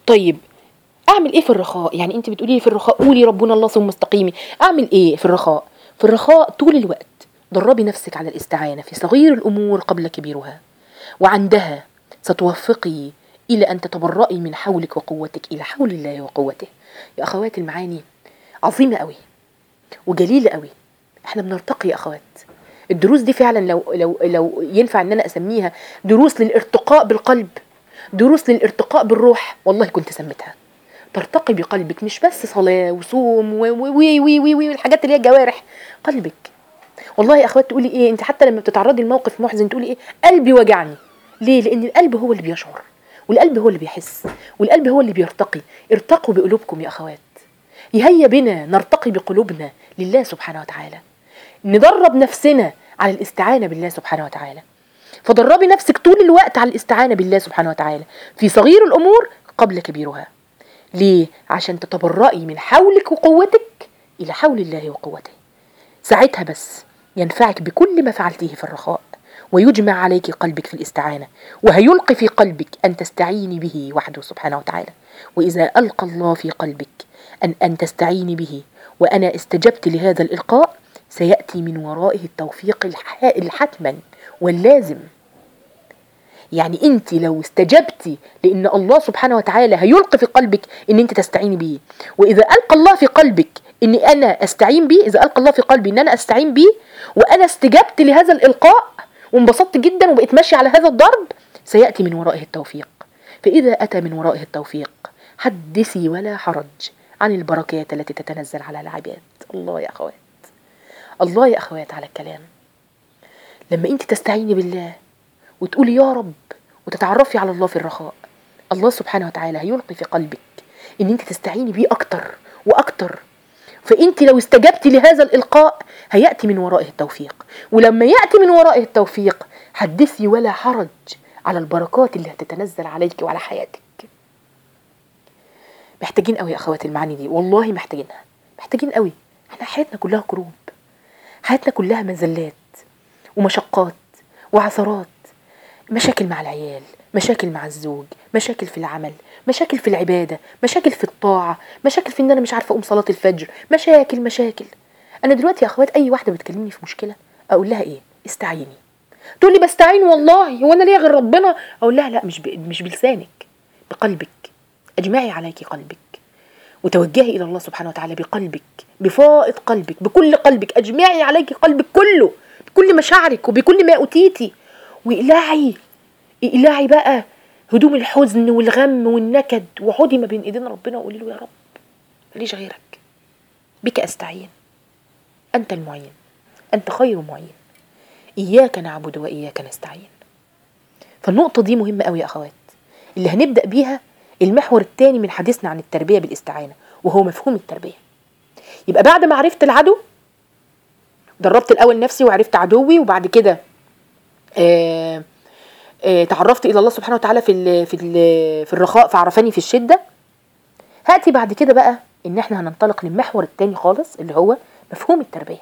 طيب اعمل ايه في الرخاء يعني انت بتقولي لي في الرخاء قولي ربنا الله ثم استقيمي اعمل ايه في الرخاء في الرخاء طول الوقت دربي نفسك على الاستعانه في صغير الامور قبل كبيرها وعندها ستوفقي الى ان تتبرئي من حولك وقوتك الى حول الله وقوته يا اخواتي المعاني عظيمه قوي وجليله قوي احنا بنرتقي يا اخوات الدروس دي فعلا لو لو لو ينفع ان انا اسميها دروس للارتقاء بالقلب دروس للارتقاء بالروح والله كنت سميتها ترتقي بقلبك مش بس صلاة وصوم و و وي وي وي وي والحاجات اللي هي الجوارح قلبك والله يا اخوات تقولي ايه انت حتى لما بتتعرضي لموقف محزن تقولي ايه قلبي وجعني ليه لان القلب هو اللي بيشعر والقلب هو اللي بيحس والقلب هو اللي بيرتقي ارتقوا بقلوبكم يا اخوات يهيا بنا نرتقي بقلوبنا لله سبحانه وتعالى ندرب نفسنا على الاستعانة بالله سبحانه وتعالى فدربي نفسك طول الوقت على الاستعانة بالله سبحانه وتعالى في صغير الأمور قبل كبيرها ليه؟ عشان تتبرئي من حولك وقوتك إلى حول الله وقوته ساعتها بس ينفعك بكل ما فعلتيه في الرخاء ويجمع عليك قلبك في الاستعانة وهيلقي في قلبك أن تستعيني به وحده سبحانه وتعالى وإذا ألقى الله في قلبك أن أن تستعيني به وأنا استجبت لهذا الإلقاء سيأتي من ورائه التوفيق الح- الحتما واللازم يعني انت لو استجبتي لان الله سبحانه وتعالى هيلقي في قلبك ان انت تستعيني به واذا القى الله في قلبك ان انا استعين به اذا القى الله في قلبي ان انا استعين به وانا استجبت لهذا الالقاء وانبسطت جدا وبقيت ماشيه على هذا الضرب سياتي من ورائه التوفيق فاذا اتى من ورائه التوفيق حدثي ولا حرج عن البركات التي تتنزل على العباد الله يا اخوات الله يا اخوات على الكلام لما انت تستعيني بالله وتقولي يا رب وتتعرفي على الله في الرخاء الله سبحانه وتعالى هيلقي في قلبك ان انت تستعيني بيه اكتر واكتر فانت لو استجبتي لهذا الالقاء هياتي من ورائه التوفيق ولما ياتي من ورائه التوفيق حدثي ولا حرج على البركات اللي هتتنزل عليك وعلى حياتك محتاجين قوي يا اخواتي المعاني دي والله محتاجينها محتاجين قوي احنا حياتنا كلها كروب حياتنا كلها مزلات ومشقات وعثرات مشاكل مع العيال مشاكل مع الزوج مشاكل في العمل مشاكل في العبادة مشاكل في الطاعة مشاكل في ان انا مش عارفة اقوم صلاة الفجر مشاكل مشاكل انا دلوقتي يا اخوات اي واحدة بتكلمني في مشكلة اقول لها ايه استعيني تقول لي بستعين والله هو انا ليا غير ربنا اقول لها لا مش ب... مش بلسانك بقلبك اجمعي عليك قلبك وتوجهي الى الله سبحانه وتعالى بقلبك بفائض قلبك بكل قلبك اجمعي عليك قلبك كله بكل مشاعرك وبكل ما اوتيتي واقلعي اقلعي بقى هدوم الحزن والغم والنكد وحطي ما بين ايدين ربنا وقولي له يا رب ماليش غيرك بك استعين انت المعين انت خير معين اياك نعبد واياك نستعين فالنقطه دي مهمه قوي يا اخوات اللي هنبدا بيها المحور الثاني من حديثنا عن التربيه بالاستعانه وهو مفهوم التربيه يبقى بعد ما عرفت العدو دربت الاول نفسي وعرفت عدوي وبعد كده آه آه تعرفت الى الله سبحانه وتعالى في ال في ال في الرخاء فعرفني في الشده هاتي بعد كده بقى ان احنا هننطلق للمحور التاني خالص اللي هو مفهوم التربيه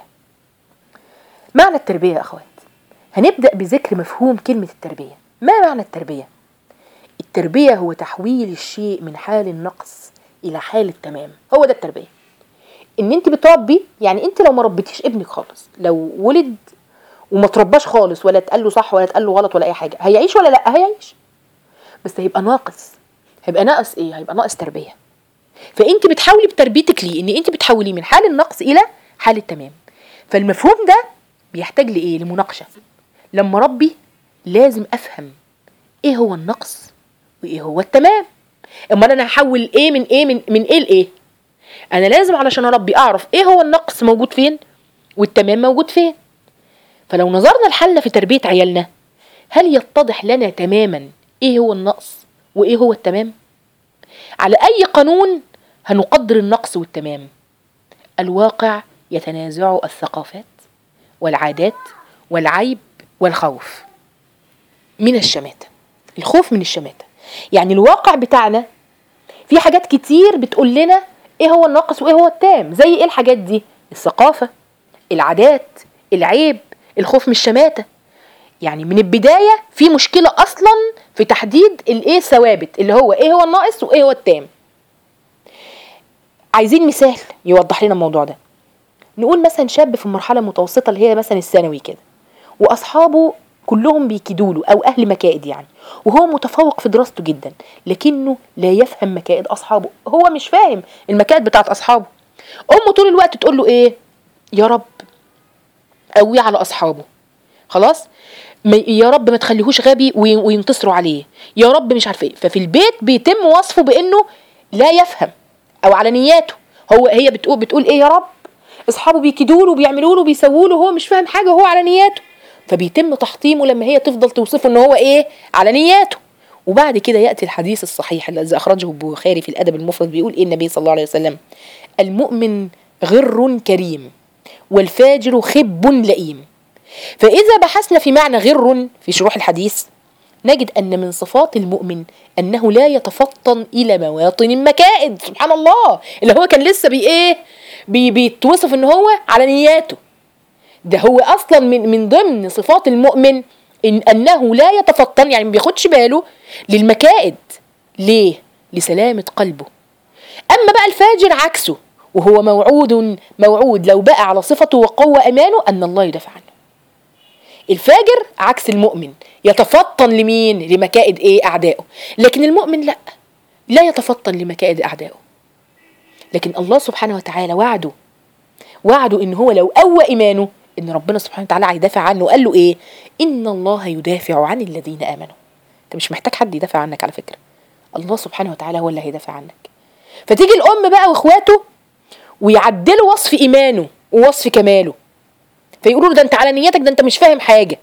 معنى التربيه يا اخوات هنبدا بذكر مفهوم كلمه التربيه ما معنى التربيه التربيه هو تحويل الشيء من حال النقص الى حال التمام هو ده التربيه ان انت بتربي يعني انت لو ما ربيتيش ابنك خالص لو ولد وما ترباش خالص ولا تقال له صح ولا تقال له غلط ولا اي حاجه هيعيش ولا لا هيعيش بس هيبقى ناقص هيبقى ناقص ايه هيبقى ناقص تربيه فانت بتحاولي بتربيتك ليه ان انت بتحوليه من حال النقص الى حال التمام فالمفهوم ده بيحتاج لايه لمناقشه لما ربي لازم افهم ايه هو النقص وايه هو التمام امال انا هحول ايه من ايه من من ايه لايه انا لازم علشان اربي اعرف ايه هو النقص موجود فين والتمام موجود فين فلو نظرنا الحل في تربيه عيالنا هل يتضح لنا تماما ايه هو النقص وايه هو التمام على اي قانون هنقدر النقص والتمام الواقع يتنازع الثقافات والعادات والعيب والخوف من الشماتة الخوف من الشماتة يعني الواقع بتاعنا في حاجات كتير بتقول لنا ايه هو الناقص وايه هو التام زي ايه الحاجات دي الثقافة العادات العيب الخوف من الشماتة يعني من البدايه في مشكله اصلا في تحديد الايه ثوابت اللي هو ايه هو الناقص وايه هو التام عايزين مثال يوضح لنا الموضوع ده نقول مثلا شاب في المرحله المتوسطه اللي هي مثلا الثانوي كده واصحابه كلهم بيكيدوا له او اهل مكائد يعني وهو متفوق في دراسته جدا لكنه لا يفهم مكائد اصحابه هو مش فاهم المكائد بتاعت اصحابه امه طول الوقت تقول له ايه يا رب قوي على اصحابه خلاص ما يا رب ما تخليهوش غبي وي- وينتصروا عليه يا رب مش عارف ايه ففي البيت بيتم وصفه بانه لا يفهم او على نياته هو هي بتقول بتقول ايه يا رب اصحابه بيكيدوا له وبيعملوا له وبيسووا له وهو مش فاهم حاجه وهو على نياته فبيتم تحطيمه لما هي تفضل توصفه ان هو ايه على نياته وبعد كده ياتي الحديث الصحيح الذي اخرجه البخاري في الادب المفرد بيقول ايه النبي صلى الله عليه وسلم المؤمن غر كريم والفاجر خب لئيم فإذا بحثنا في معنى غر في شروح الحديث نجد أن من صفات المؤمن أنه لا يتفطن إلى مواطن المكائد سبحان الله اللي هو كان لسه بي إيه بي بيتوصف إن هو على نياته ده هو أصلا من من ضمن صفات المؤمن إن أنه لا يتفطن يعني ما بياخدش باله للمكائد ليه؟ لسلامة قلبه أما بقى الفاجر عكسه وهو موعود موعود لو بقى على صفته وقوة أمانه أن الله يدافع عنه الفاجر عكس المؤمن يتفطن لمين لمكائد ايه اعدائه لكن المؤمن لا لا يتفطن لمكائد اعدائه لكن الله سبحانه وتعالى وعده وعده ان هو لو قوى ايمانه ان ربنا سبحانه وتعالى هيدافع عنه وقال له ايه ان الله يدافع عن الذين امنوا انت مش محتاج حد يدافع عنك على فكره الله سبحانه وتعالى هو اللي هيدافع عنك فتيجي الام بقى واخواته ويعدلوا وصف ايمانه ووصف كماله فيقولوا له ده انت على نيتك ده انت مش فاهم حاجه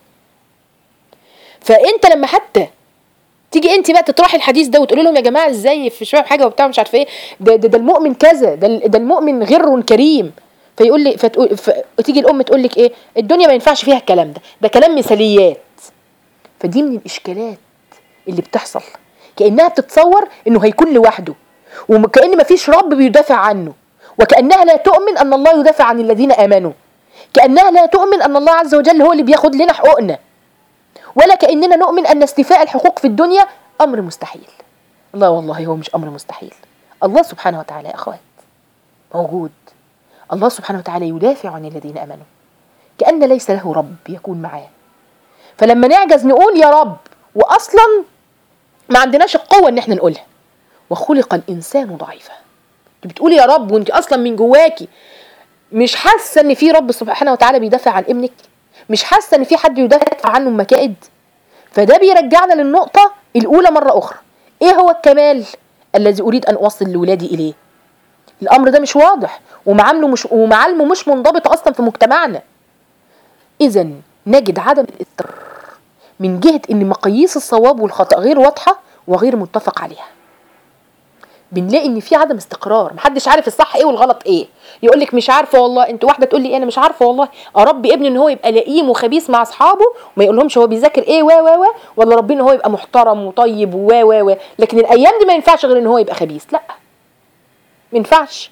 فانت لما حتى تيجي انت بقى تطرحي الحديث ده وتقولي لهم يا جماعه ازاي مش فاهم حاجه وبتاع مش عارفه ايه ده, ده ده المؤمن كذا ده ال- ده المؤمن غر كريم فيقول لي فتقول فتيجي الام تقول لك ايه الدنيا ما ينفعش فيها الكلام ده ده كلام مثاليات فدي من الاشكالات اللي بتحصل كانها بتتصور انه هيكون لوحده وكان ما فيش رب بيدافع عنه وكانها لا تؤمن ان الله يدافع عن الذين امنوا كانها لا تؤمن ان الله عز وجل هو اللي بياخد لنا حقوقنا ولا كاننا نؤمن ان استيفاء الحقوق في الدنيا امر مستحيل لا والله هو مش امر مستحيل الله سبحانه وتعالى يا اخوات موجود الله سبحانه وتعالى يدافع عن الذين امنوا كان ليس له رب يكون معاه فلما نعجز نقول يا رب واصلا ما عندناش القوه ان احنا نقولها وخلق الانسان ضعيفا انت بتقولي يا رب وانت اصلا من جواكي مش حاسه ان في رب سبحانه وتعالى بيدافع عن ابنك مش حاسه ان في حد يدافع عنه من مكائد فده بيرجعنا للنقطه الاولى مره اخرى ايه هو الكمال الذي اريد ان اوصل لولادي اليه الامر ده مش واضح ومعامله مش ومعالمه مش منضبطه اصلا في مجتمعنا اذا نجد عدم الاستقرار من جهه ان مقاييس الصواب والخطا غير واضحه وغير متفق عليها بنلاقي ان في عدم استقرار محدش عارف الصح ايه والغلط ايه يقول لك مش عارفه والله انت واحده تقول لي انا مش عارفه والله اربي ابني ان هو يبقى لئيم وخبيث مع اصحابه وما يقولهمش هو بيذاكر ايه و و و ولا ربنا ان هو يبقى محترم وطيب و و و لكن الايام دي ما ينفعش غير ان هو يبقى خبيث لا ما ينفعش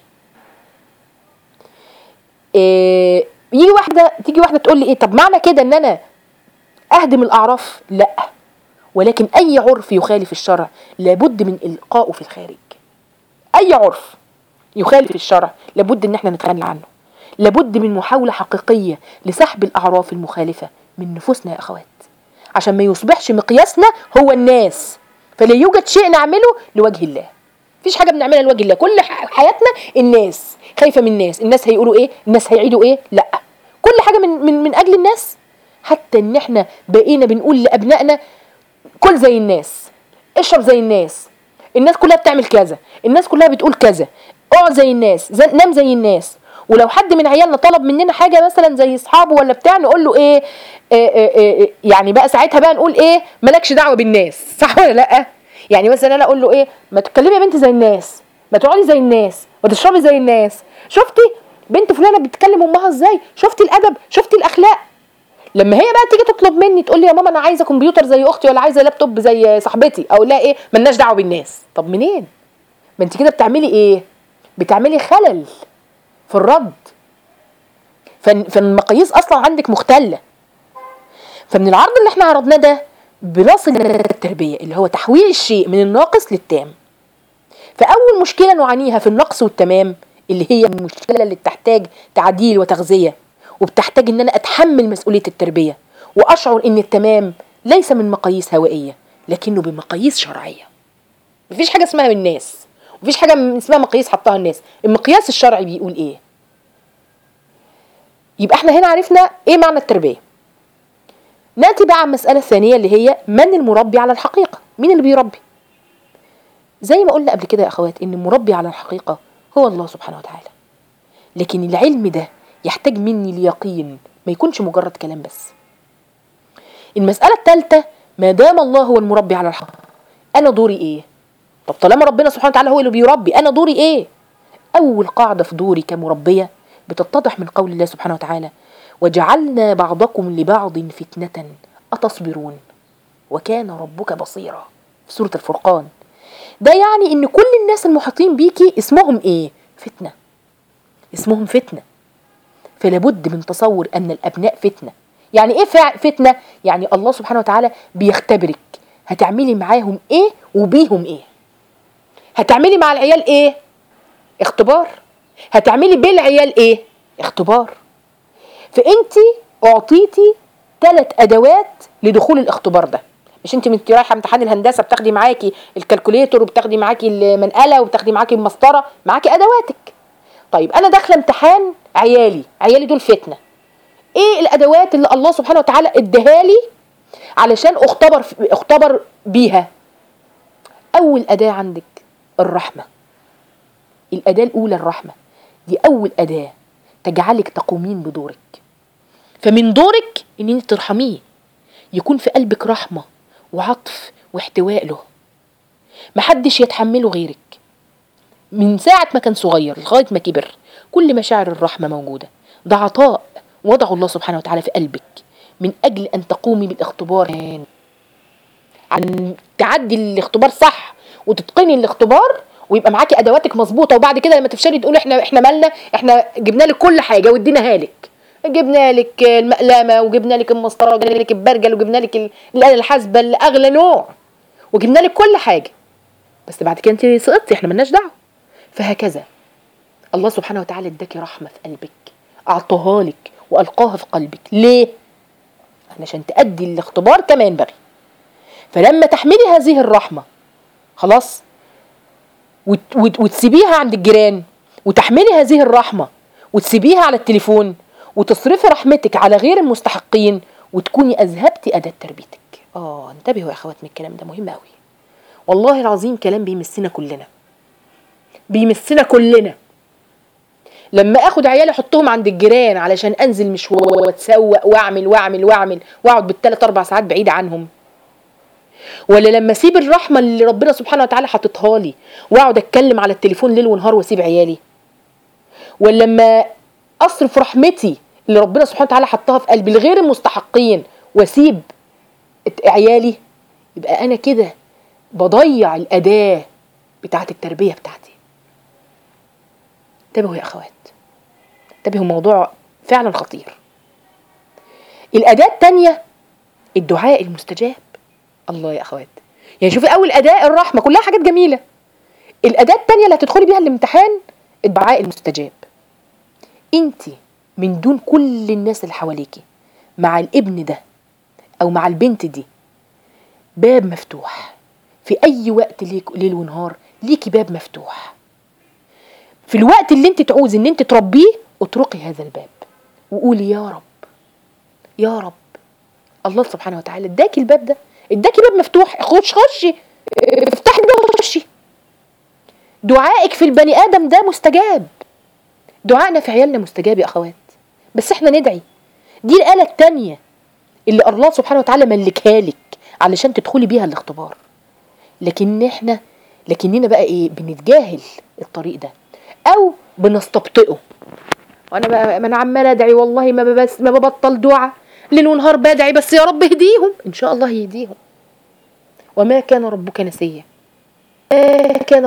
إيه يجي واحده تيجي واحده تقول لي ايه طب معنى كده ان انا اهدم الاعراف لا ولكن اي عرف يخالف الشرع لابد من القائه في الخارج اي عرف يخالف الشرع لابد ان احنا نتخلى عنه لابد من محاولة حقيقية لسحب الأعراف المخالفة من نفوسنا يا أخوات عشان ما يصبحش مقياسنا هو الناس فلا يوجد شيء نعمله لوجه الله مفيش حاجة بنعملها لوجه الله كل ح- حياتنا الناس خايفة من الناس الناس هيقولوا ايه الناس هيعيدوا ايه لا كل حاجة من, من, من أجل الناس حتى ان احنا بقينا بنقول لأبنائنا كل زي الناس اشرب زي الناس الناس كلها بتعمل كذا الناس كلها بتقول كذا اقعد زي الناس زي نام زي الناس ولو حد من عيالنا طلب مننا حاجه مثلا زي اصحابه ولا بتاع نقول له ايه, إيه, إيه, إيه يعني بقى ساعتها بقى نقول ايه مالكش دعوه بالناس صح ولا لا يعني مثلا انا اقول له ايه ما تتكلمي يا بنتي زي الناس ما تقعدي زي الناس ما تشربي زي الناس شفتي بنت فلانه بتكلم امها ازاي شفتي الادب شفتي الاخلاق لما هي بقى تيجي تطلب مني تقول لي يا ماما انا عايزه كمبيوتر زي اختي ولا عايزه لابتوب زي صاحبتي اقول لها ايه ملناش دعوه بالناس طب منين ما انت كده بتعملي ايه بتعملي خلل في الرد فن- فالمقاييس اصلا عندك مختله فمن العرض اللي احنا عرضناه ده بنصل الى التربيه اللي هو تحويل الشيء من الناقص للتام فاول مشكله نعانيها في النقص والتمام اللي هي المشكله اللي بتحتاج تعديل وتغذيه وبتحتاج ان انا اتحمل مسؤوليه التربيه واشعر ان التمام ليس من مقاييس هوائيه لكنه بمقاييس شرعيه مفيش حاجه اسمها من الناس مفيش حاجه اسمها مقاييس حطها الناس المقياس الشرعي بيقول ايه يبقى احنا هنا عرفنا ايه معنى التربيه ناتي بقى على المساله الثانيه اللي هي من المربي على الحقيقه مين اللي بيربي زي ما قلنا قبل كده يا اخوات ان المربي على الحقيقه هو الله سبحانه وتعالى لكن العلم ده يحتاج مني اليقين ما يكونش مجرد كلام بس المسألة الثالثة ما دام الله هو المربي على الحق أنا دوري إيه؟ طب طالما ربنا سبحانه وتعالى هو اللي بيربي أنا دوري إيه؟ أول قاعدة في دوري كمربية بتتضح من قول الله سبحانه وتعالى وجعلنا بعضكم لبعض فتنة أتصبرون وكان ربك بصيرا في سورة الفرقان ده يعني ان كل الناس المحيطين بيكي اسمهم ايه فتنة اسمهم فتنة فلابد من تصور ان الابناء فتنة يعني ايه فع- فتنة يعني الله سبحانه وتعالى بيختبرك هتعملي معاهم ايه وبيهم ايه هتعملي مع العيال ايه اختبار هتعملي بالعيال ايه اختبار فانت اعطيتي ثلاث ادوات لدخول الاختبار ده مش انت وانت رايحه امتحان الهندسه بتاخدي معاكي الكالكوليتور وبتاخدي معاكي المنقله وبتاخدي معاكي المسطره معاكي ادواتك طيب انا داخله امتحان عيالي عيالي دول فتنه ايه الادوات اللي الله سبحانه وتعالى اداها لي علشان اختبر اختبر بيها اول اداه عندك الرحمه الاداه الاولى الرحمه دي اول اداه تجعلك تقومين بدورك فمن دورك ان انت ترحميه يكون في قلبك رحمه وعطف واحتواء له محدش يتحمله غيرك من ساعة ما كان صغير لغاية ما كبر كل مشاعر الرحمة موجودة ده عطاء وضعه الله سبحانه وتعالى في قلبك من أجل أن تقومي بالاختبار عن تعدي الاختبار صح وتتقني الاختبار ويبقى معاكي ادواتك مظبوطه وبعد كده لما تفشلي تقولي احنا احنا مالنا احنا جبنا لك كل حاجه واديناها لك جبنا لك المقلمه وجبنا لك المسطره وجبنا لك البرجل وجبنا لك ال- الاله الحاسبه اللي اغلى نوع وجبنا لك كل حاجه بس بعد كده انت سقطتي احنا ملناش دعوه فهكذا الله سبحانه وتعالى اداكي رحمه في قلبك اعطاها لك والقاها في قلبك ليه علشان تأدي الاختبار كما ينبغي فلما تحملي هذه الرحمه خلاص وت وت وتسيبيها عند الجيران وتحملي هذه الرحمه وتسيبيها على التليفون وتصرفي رحمتك على غير المستحقين وتكوني اذهبتي اداه تربيتك اه انتبهوا يا اخوات من الكلام ده مهم قوي والله العظيم كلام بيمسنا كلنا بيمسنا كلنا لما اخد عيالي احطهم عند الجيران علشان انزل مشوار واتسوق واعمل واعمل واعمل واقعد بالثلاث اربع ساعات بعيده عنهم ولا لما اسيب الرحمه اللي ربنا سبحانه وتعالى حاططها لي واقعد اتكلم على التليفون ليل ونهار واسيب عيالي ولا لما اصرف رحمتي اللي ربنا سبحانه وتعالى حطها في قلبي لغير المستحقين واسيب ات- عيالي يبقى انا كده بضيع الاداه بتاعت التربيه بتاعتي انتبهوا يا اخوات انتبهوا موضوع فعلا خطير الاداه الثانيه الدعاء المستجاب الله يا اخوات يعني شوفي اول اداء الرحمه كلها حاجات جميله الاداه الثانيه اللي هتدخلي بيها الامتحان الدعاء المستجاب انت من دون كل الناس اللي حواليكي مع الابن ده او مع البنت دي باب مفتوح في اي وقت ليك ليل ونهار ليكي باب مفتوح في الوقت اللي انت تعوزي ان انت تربيه اطرقي هذا الباب وقولي يا رب يا رب الله سبحانه وتعالى اداكي الباب ده اداكي باب مفتوح خش خشي افتحي الباب وخشي دعائك في البني ادم ده مستجاب دعائنا في عيالنا مستجاب يا اخوات بس احنا ندعي دي الآلة التانية اللي الله سبحانه وتعالى ملكها لك علشان تدخلي بيها الاختبار لكن احنا لكننا بقى ايه بنتجاهل الطريق ده او بنستبطئه وانا بقى ما انا عمال ادعي والله ما بس ما ببطل دعاء ليل ونهار بدعي بس يا رب اهديهم ان شاء الله يهديهم وما كان ربك نسيا ما كان